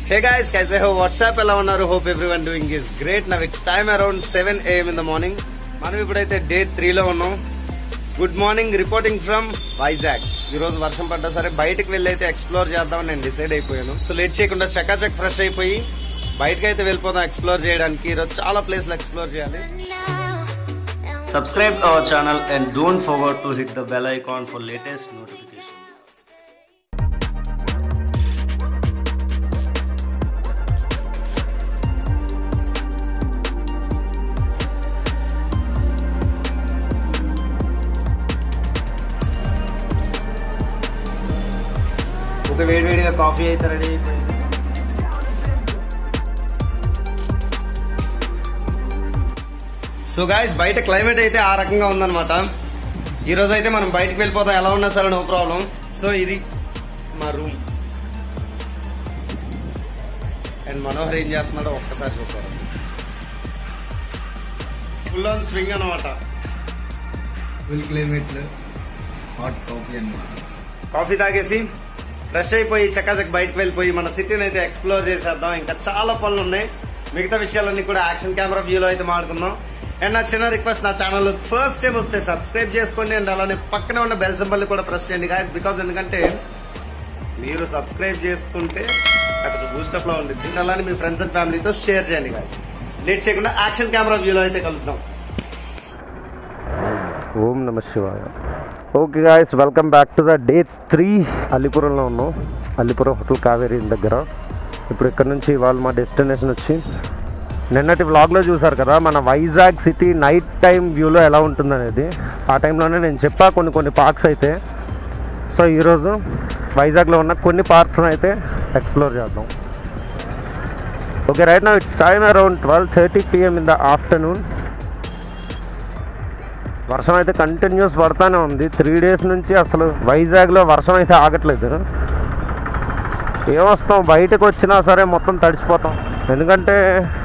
Hey guys కైసే హో what's up ఎలా ఉన్నారు hope everyone doing is great now it's time around seven AM in the morning మనం ఇప్పుడైతే day త్రీలో ఉన్నాం good morning reporting from Vizag ఈ రోజు వర్షం పడ్డా సరే బయటకు వెళ్ళి అయితే ఎక్స్ప్లోర్ చేద్దామని నేను డిసైడ్ అయిపోయాను సో లేట్ చేయకుండా చకాచక్ ఫ్రెష్ అయిపోయి బయటకు అయితే వెళ్ళిపోదాం ఎక్స్ప్లోర్ చేయడానికి ఈరోజు చాలా ప్లేస్లు ఎక్స్ప్లోర్ చేయాలి subscribe our channel and don't forget to hit the bell icon for latest notification ఒక వేడివేడిగా కాఫీ అయితే రెడీ అయిపోయింది సో గాయస్ బయట క్లైమేట్ అయితే ఆ రకంగా ఉందన్నమాట ఈ రోజు అయితే మనం బయటకు వెళ్ళిపోతాం ఎలా ఉన్నా సరే నో ప్రాబ్లం సో ఇది మా రూమ్ అండ్ మనోహర్ ఏం చేస్తున్నాడో ఒక్కసారి చూద్దాం ఫుల్ ఆన్ స్వింగ్ అనమాట ఫుల్ క్లైమేట్ లో హాట్ కాఫీ అన్నమాట కాఫీ తాగేసి ఫ్రెష్ అయిపోయి చకాచక్ బయటకు వెళ్ళిపోయి మన సిటీని అయితే ఎక్స్ప్లోర్ చేసేద్దాం ఇంకా చాలా పనులు ఉన్నాయి మిగతా విషయాలన్నీ కూడా యాక్షన్ కెమెరా వ్యూలో అయితే మాడుకుందాం అండ్ నా చిన్న రిక్వెస్ట్ నా ఛానల్ ఫస్ట్ టైం వస్తే సబ్స్క్రైబ్ చేసుకోండి అండ్ అలానే పక్కనే ఉన్న బెల్ సింబల్ కూడా ప్రెస్ చేయండి గాయస్ బికాస్ ఎందుకంటే మీరు సబ్స్క్రైబ్ చేసుకుంటే అక్కడ బూస్టప్ లో ఉంటుంది అలానే మీ ఫ్రెండ్స్ అండ్ ఫ్యామిలీతో షేర్ చేయండి గాయస్ లేట్ చేయకుండా యాక్షన్ కెమెరా వ్యూలో అయితే కలుద్దాం ఓం నమ శివాయ okay guys welcome back to the day three అల్లిపురంలో ఉన్నాం అల్లిపురం హోటల్ కావేరీ దగ్గర ఇప్పుడు ఇక్కడ నుంచి వాళ్ళు మా డెస్టినేషన్ వచ్చి నిన్నటి వ్లాగ్లో చూసారు కదా మన వైజాగ్ సిటీ నైట్ టైం వ్యూలో ఎలా ఉంటుందనేది ఆ టైంలోనే నేను చెప్పా కొన్ని కొన్ని పార్క్స్ అయితే సో ఈరోజు వైజాగ్లో ఉన్న కొన్ని పార్క్స్ అయితే ఎక్స్ప్లోర్ చేద్దాం ఓకే రైట్ నా it's time around twelve thirty PM in the afternoon వర్షం అయితే కంటిన్యూస్ పడతానే ఉంది త్రీ డేస్ నుంచి అసలు వైజాగ్లో వర్షం అయితే ఆగట్లేదు ఏమొస్తాం బయటకు వచ్చినా సరే మొత్తం తడిచిపోతాం ఎందుకంటే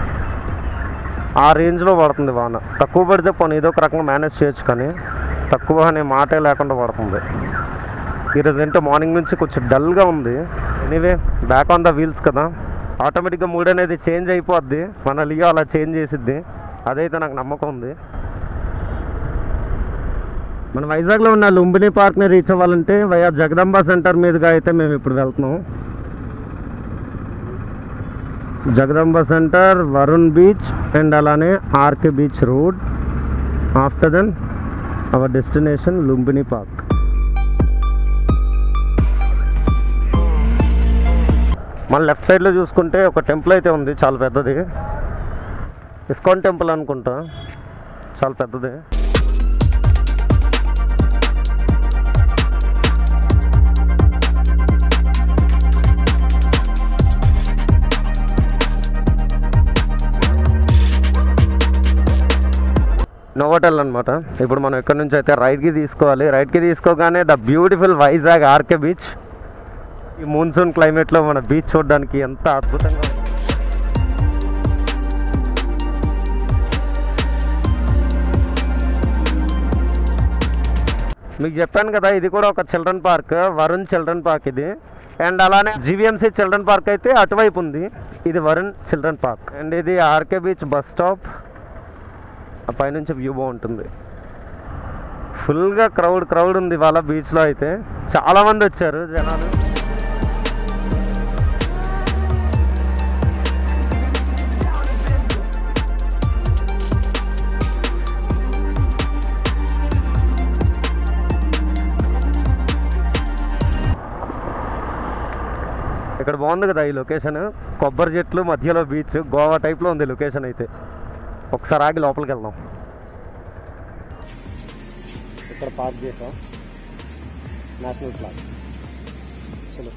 ఆ రేంజ్లో పడుతుంది వాన తక్కువ పడితే పోనీ ఏదో ఒక రకంగా మేనేజ్ చేయొచ్చు కానీ తక్కువ అనే మాటే లేకుండా పడుతుంది ఈరోజు ఏంటో మార్నింగ్ నుంచి కొంచెం డల్గా ఉంది anyway back on the wheels కదా ఆటోమేటిక్గా మూడ్ అనేది చేంజ్ అయిపోద్ది మన లియో అలా చేంజ్ చేసిద్ది అదైతే నాకు నమ్మకం ఉంది మన వైజాగ్లో ఉన్న లుంబిని పార్క్ని రీచ్ అవ్వాలంటే వయా జగదంబ సెంటర్ మీదుగా అయితే మేము ఇప్పుడు వెళ్తున్నాం Jagadamba centre Varun beach and అలానే RK beach road after then our destination Lumbini park మన లెఫ్ట్ సైడ్లో చూసుకుంటే ఒక టెంపుల్ అయితే ఉంది చాలా పెద్దది ఇస్కాన్ టెంపుల్ అనుకుంటా చాలా పెద్దది నోవోటల్ అనమాట ఇప్పుడు మనం ఇక్కడ నుంచి అయితే రైట్కి తీసుకోవాలి రైట్కి తీసుకోగానే the beautiful Vizag RK beach ఈ మూన్సూన్ క్లైమేట్లో మన బీచ్ చూడడానికి ఎంత అద్భుతంగా ఉంది. మీకు చెప్పాను కదా ఇది కూడా ఒక children park Varun children park ఇది అండ్ అలానే జీవీఎంసీ చిల్డ్రన్ పార్క్ అయితే అటువైపు ఉంది ఇది వరుణ్ చిల్డ్రన్ పార్క్ అండ్ ఇది ఆర్కే బీచ్ బస్ స్టాప్ ఆ పైనుంచి వ్యూ బాగుంటుంది ఫుల్గా క్రౌడ్ క్రౌడ్ ఉంది ఇవాళ బీచ్లో అయితే చాలా మంది వచ్చారు జనాలు ఇక్కడ బాగుంది కదా ఈ లొకేషన్ కొబ్బరి చెట్లు మధ్యలో బీచ్ గోవా టైప్లో ఉంది లొకేషన్ అయితే ఒకసారి ఆగి లోపలికి వెళ్దాం ఇక్కడ పార్క్ చేసాం నేషనల్ ఫ్లాగ్ చలో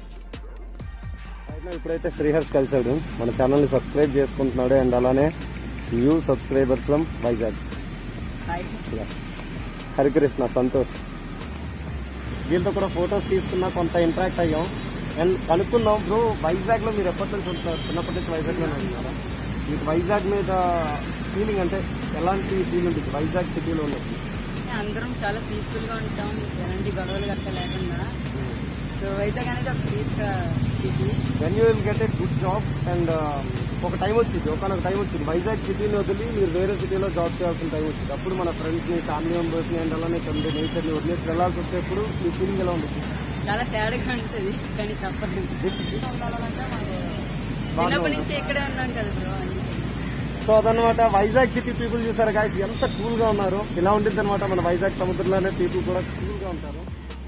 అయితే ఇప్పుడైతే శ్రీహర్ష్ కలిసాడు మన ఛానల్ని సబ్స్క్రైబ్ చేసుకుంటున్నాడు అండ్ అలానే you subscriber from Vizag Yeah. Harikrishna Santosh వీళ్ళతో కూడా ఫొటోస్ తీసుకున్నా కొంత ఇంటరాక్ట్ అయ్యాం అండ్ కనుక్కున్నాం బ్రో వైజాగ్లో మీరు ఎప్పటి నుంచి ఉంటున్నారు చిన్నప్పటి నుంచి వైజాగ్లోనే ఉంటున్నారా మీకు వైజాగ్ మీద ఫీలింగ్ అంటే ఎలాంటి ఫీల్ ఉంటుంది వైజాగ్ సిటీలో ఉన్నప్పుడు అందరం చాలా పీస్ఫుల్ గా ఉంటాం ఎలాంటి గొడవలు గట్ట లేకుండా సో వైజాగ్ అనేది ఒక peace city when you will get a good job and ఒక టైం వచ్చింది ఒకనొక టైం వచ్చింది వైజాగ్ సిటీని వదిలి మీరు వేరే సిటీలో జాబ్ చేయాల్సిన టైం వచ్చింది అప్పుడు మన ఫ్రెండ్స్ని ఫ్యామిలీ మెంబర్స్ని అండ్ అలానే ఇక్కడ నేచర్ని వదిలేసి వెళ్ళాల్సి వచ్చేప్పుడు మీ ఫీలింగ్ ఎలా ఉంటుంది చాలా తేడాగా ఉంటుంది కానీ తప్పదు ఉండాలంటే మనకు చిన్నప్పటి నుంచి ఇక్కడే ఉన్నాం కదా బ్రో అందుకే. సో అదనమాట వైజాగ్ సిటీ పీపుల్ చూసారు గాయస్ ఎంత కూల్ గా ఉన్నారు ఇలా ఉంటుంది అనమాట మన వైజాగ్ సముద్రంలోనే పీపుల్ కూడా కూల్ గా ఉంటారు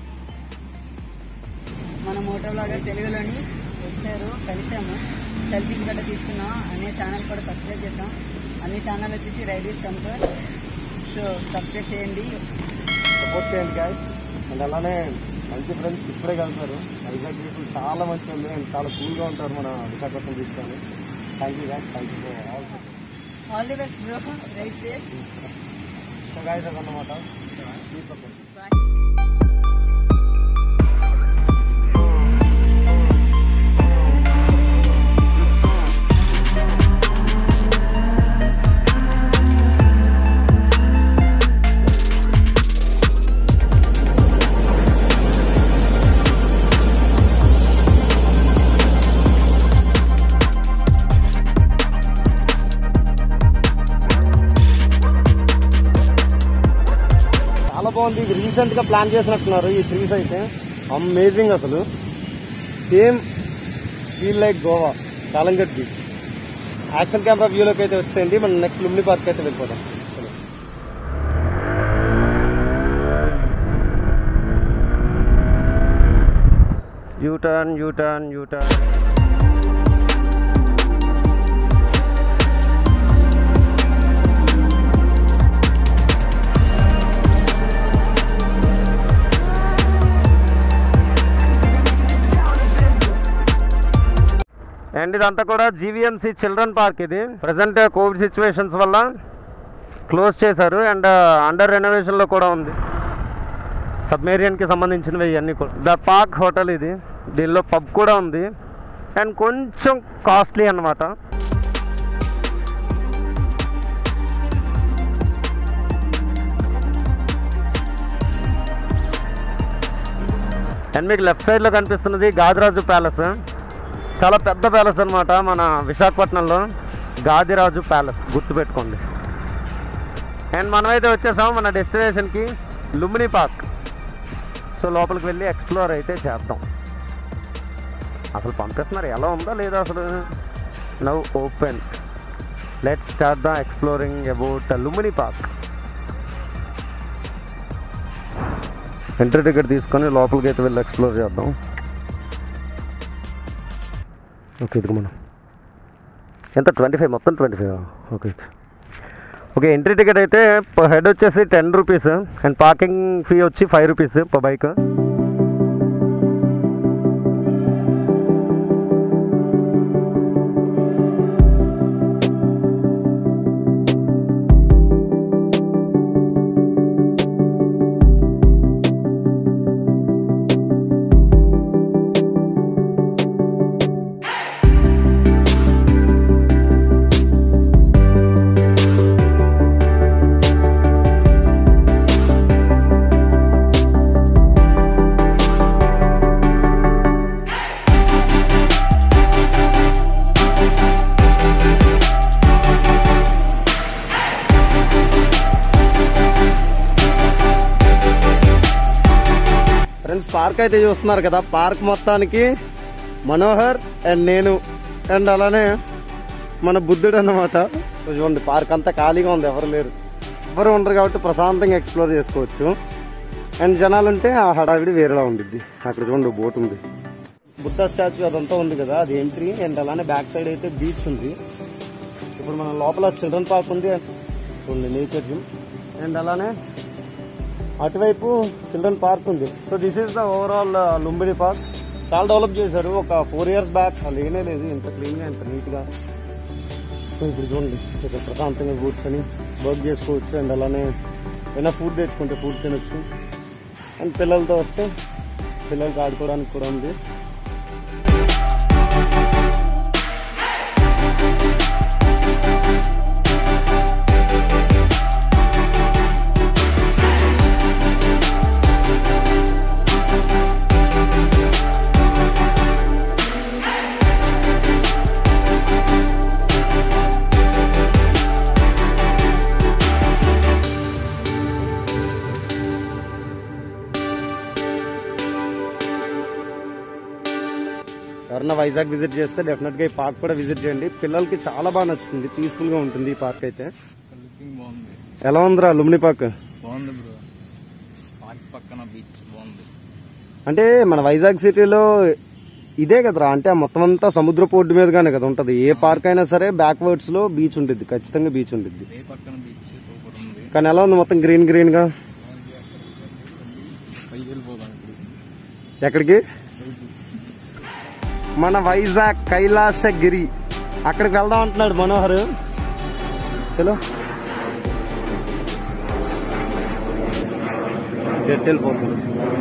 మన మోటో బ్లాగర్ తెలుగులోని వచ్చారు కలిసాము సెల్ఫీస్ గట్రా తీసుకున్నాం అనే ఛానల్ కూడా సబ్స్క్రైబ్ చేసాం అన్ని ఛానల్ వచ్చేసి రైడీస్ సంతోష్ సో సబ్స్క్రైబ్ చేయండి సపోర్ట్ చేయండి గాయస్ అండ్ అలానే మంచి ఫ్రెండ్స్ ఇప్పుడే కలుగుతారు వైజాగ్ పీపుల్ చాలా మంచి ఉంది అండ్ చాలా కూల్ గా ఉంటారు మన విశాఖపట్నం తీసుకొని thank you guys thank you all all the best bro right safe so guys అదన్నమాట ప్లీజ్ సపోర్ట్ బాయ్ చాలా బాగుంది ఇది రీసెంట్ గా ప్లాన్ చేసినట్టున్నారు ఈ ట్రీస్ అయితే అమేజింగ్ అసలు same feel like Goa Calangute beach action camera వ్యూలోకి అయితే వచ్చేయండి మనం నెక్స్ట్ లుమ్ని పార్క్ అయితే వెళ్ళిపోదాం చలో. యూటర్న్ యూటర్న్ యూటర్న్ అండ్ ఇదంతా కూడా జీవీఎంసీ చిల్డ్రన్ పార్క్ ఇది ప్రజెంట్ కోవిడ్ సిచ్యువేషన్స్ వల్ల క్లోజ్ చేశారు అండ్ అండర్ రెనోవేషన్లో కూడా ఉంది సబ్మేరియన్కి సంబంధించినవి ఇవన్నీ కూడా ద పార్క్ హోటల్ ఇది దీనిలో పబ్ కూడా ఉంది అండ్ కొంచెం కాస్ట్లీ అన్నమాట అండ్ మీకు లెఫ్ట్ సైడ్లో కనిపిస్తున్నది గాదిరాజు ప్యాలెస్ చాలా పెద్ద ప్యాలెస్ అన్నమాట మన విశాఖపట్నంలో గాదిరాజు ప్యాలెస్ గుర్తుపెట్టుకోండి అండ్ మనమైతే వచ్చేసాం మన డెస్టినేషన్కి లుంబిని పార్క్ సో లోపలికి వెళ్ళి ఎక్స్ప్లోర్ అయితే చేద్దాం అసలు పంపిస్తున్నారు ఎలా ఉందా లేదా అసలు now open let start the exploring about Lumbini park entry ticket తీసుకొని లోపలికి అయితే వెళ్ళి ఎక్స్ప్లోర్ చేద్దాం ఓకే ఇదిగో మనం ఎంత ట్వంటీ ఫైవ్ మొత్తం twenty five okay okay entry ticket అయితే పర్ హెడ్ వచ్చేసి ten rupees and parking fee వచ్చి five rupees per bike friends park అయితే చూస్తున్నారు కదా పార్క్ మొత్తానికి మనోహర్ అండ్ నేను అండ్ అలానే మన బుద్ధుడు అన్నమాట చూడండి పార్క్ అంతా ఖాళీగా ఉంది ఎవరు లేరు ఎవరు ఉండరు కాబట్టి ప్రశాంతంగా ఎక్స్ప్లోర్ చేసుకోవచ్చు అండ్ జనాలు ఉంటే ఆ హడావిడి వేరేలా ఉండిద్ది అక్కడ చూడండి బోట్ ఉంది బుద్ధ స్టాచ్యూ అదంతా ఉంది కదా అది ఎంట్రీ అండ్ అలానే బ్యాక్ సైడ్ అయితే బీచ్ ఉంది ఇప్పుడు మన లోపల చిల్డ్రన్ పార్క్ ఉంది చూడండి నేచర్ జిమ్ అండ్ అలానే అటువైపు చిల్డ్రన్ పార్క్ ఉంది so this is the overall Lumbini park చాలా డెవలప్ చేశారు ఒక ఫోర్ ఇయర్స్ బ్యాక్ లేనే లేదు ఇంత క్లీన్ గా ఇంత నీట్ గా సో ఇప్పుడు చూడండి ఇక్కడ ప్రశాంతంగా కూర్చొని వర్క్ చేసుకోవచ్చు అండ్ అలానే ఏమైనా ఫుడ్ తెచ్చుకుంటే ఫుడ్ తినొచ్చు అండ్ పిల్లలతో వస్తే పిల్లలకి ఆడుకోవడానికి కూడా ఉంది ఎవరన్నా వైజాగ్ విజిట్ చేస్తే డెఫినెట్ గా ఈ పార్క్ కూడా విజిట్ చేయండి పిల్లలకి చాలా బాగా నచ్చుతుంది పీస్ఫుల్ గా ఉంటుంది ఈ పార్క్ అయితే లుకింగ్ బాగుంది ఎలా ఉందిరా లుమిని పార్క్ బాగుంది బ్రో పార్క్ పక్కన బీచ్ బాగుంది అంటే మన వైజాగ్ సిటీలో ఇదే కదరా అంటే ఆ మొత్తం అంతా సముద్ర పోర్టు మీదగానే కదా ఉంటది ఏ పార్క్ అయినా సరే బ్యాక్వర్డ్స్ లో బీచ్ ఉంటుంది ఖచ్చితంగా బీచ్ ఉంటుంది ఏ పక్కన బీచ్ సూపర్ ఉంది కానీ ఎలా ఉంది మొత్తం గ్రీన్ గ్రీన్ గా పైకి వెళ్ళిపోదాం ఇప్పుడు ఎక్కడికి మన వైజాగ్ కైలాసగిరి అక్కడికి వెళ్దాం అంటున్నాడు మనోహర్ చలో జెట్ వెళ్ళిపోతుంది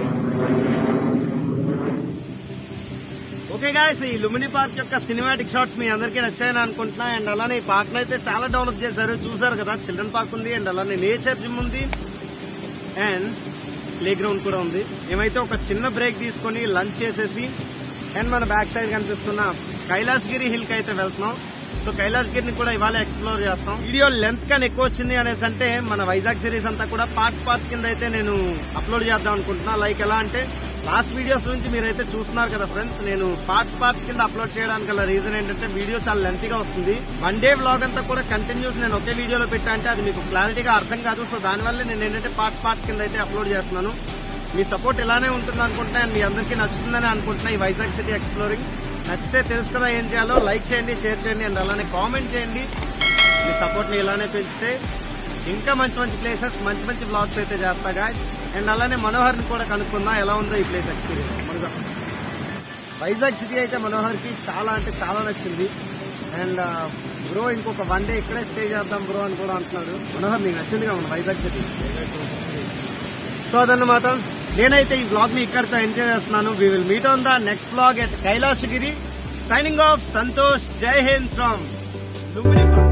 ఓకే గాయస్ ఈ లుమిని పార్క్ యొక్క సినిమాటిక్ షాట్స్ మీ అందరికీ నచ్చాయని అనుకుంటున్నా అండ్ అలానే ఈ పార్క్ అయితే చాలా డెవలప్ చేశారు చూసారు కదా చిల్డ్రన్ పార్క్ ఉంది అండ్ అలానే నేచర్ జిమ్ ఉంది అండ్ ప్లే గ్రౌండ్ కూడా ఉంది మేమైతే ఒక చిన్న బ్రేక్ తీసుకొని లంచ్ చేసేసి అండ్ మన బ్యాక్ సైడ్ కనిపిస్తున్న కైలాష్ గిరి హిల్ కి అయితే వెళ్తున్నాం సో కైలాష్ గిరిని కూడా ఇవాళ ఎక్స్ప్లోర్ చేస్తాం వీడియో లెంత్ కానీ ఎక్కువ వచ్చింది అనేసి అంటే మన వైజాగ్ సిరీస్ అంతా కూడా పార్ట్స్ పార్ట్స్ కింద అయితే నేను అప్లోడ్ చేద్దాం అనుకుంటున్నా లైక్ ఎలా అంటే లాస్ట్ వీడియోస్ నుంచి మీరైతే చూస్తున్నారు కదా ఫ్రెండ్స్ నేను పార్ట్స్ పార్ట్స్ కింద అప్లోడ్ చేయడానికి గల రీజన్ ఏంటంటే వీడియో చాలా లెంత్ గా వస్తుంది వన్ డే వ్లాగ్ అంతా కూడా కంటిన్యూస్ నేను ఒకే వీడియోలో పెట్టా అంటే అది మీకు క్లారిటీగా అర్థం కాదు సో దానివల్ల నేను ఏంటంటే పార్ట్స్ పార్ట్స్ కింద అయితే అప్లోడ్ చేస్తున్నాను మీ సపోర్ట్ ఇలానే ఉంటుంది అనుకుంటున్నా అండ్ మీ అందరికీ నచ్చుతుందని అనుకుంటున్నా ఈ వైజాగ్ సిటీ ఎక్స్ప్లోరింగ్ నచ్చితే తెలుసు కదా ఏం చేయాలో లైక్ చేయండి షేర్ చేయండి అండ్ అలానే కామెంట్ చేయండి మీ సపోర్ట్ ని ఇలానే పెంచితే ఇంకా మంచి మంచి ప్లేసెస్ మంచి మంచి బ్లాగ్స్ అయితే చేస్తా గాయస్ అండ్ అలానే మనోహర్ ని కూడా కనుక్కుందాం ఎలా ఉందో ఈ ప్లేస్ ఎక్స్పీరియన్స్ మనకు వైజాగ్ సిటీ అయితే మనోహర్ కి చాలా అంటే చాలా నచ్చింది అండ్ బ్రో ఇంకొక వన్ డే ఇక్కడే స్టే చేద్దాం బ్రో అని కూడా అంటున్నాడు మనోహర్ నీకు నచ్చిందిగా ఉంది వైజాగ్ సిటీ సో అదన్నమాట నేనైతే ఈ బ్లాగ్ ని ఇక్కడితో ఎంజాయ్ చేస్తున్నాను we will meet on the next blog at Kailasagiri signing off Santosh జై హింద్ ఫ్రమ్ లుంబిని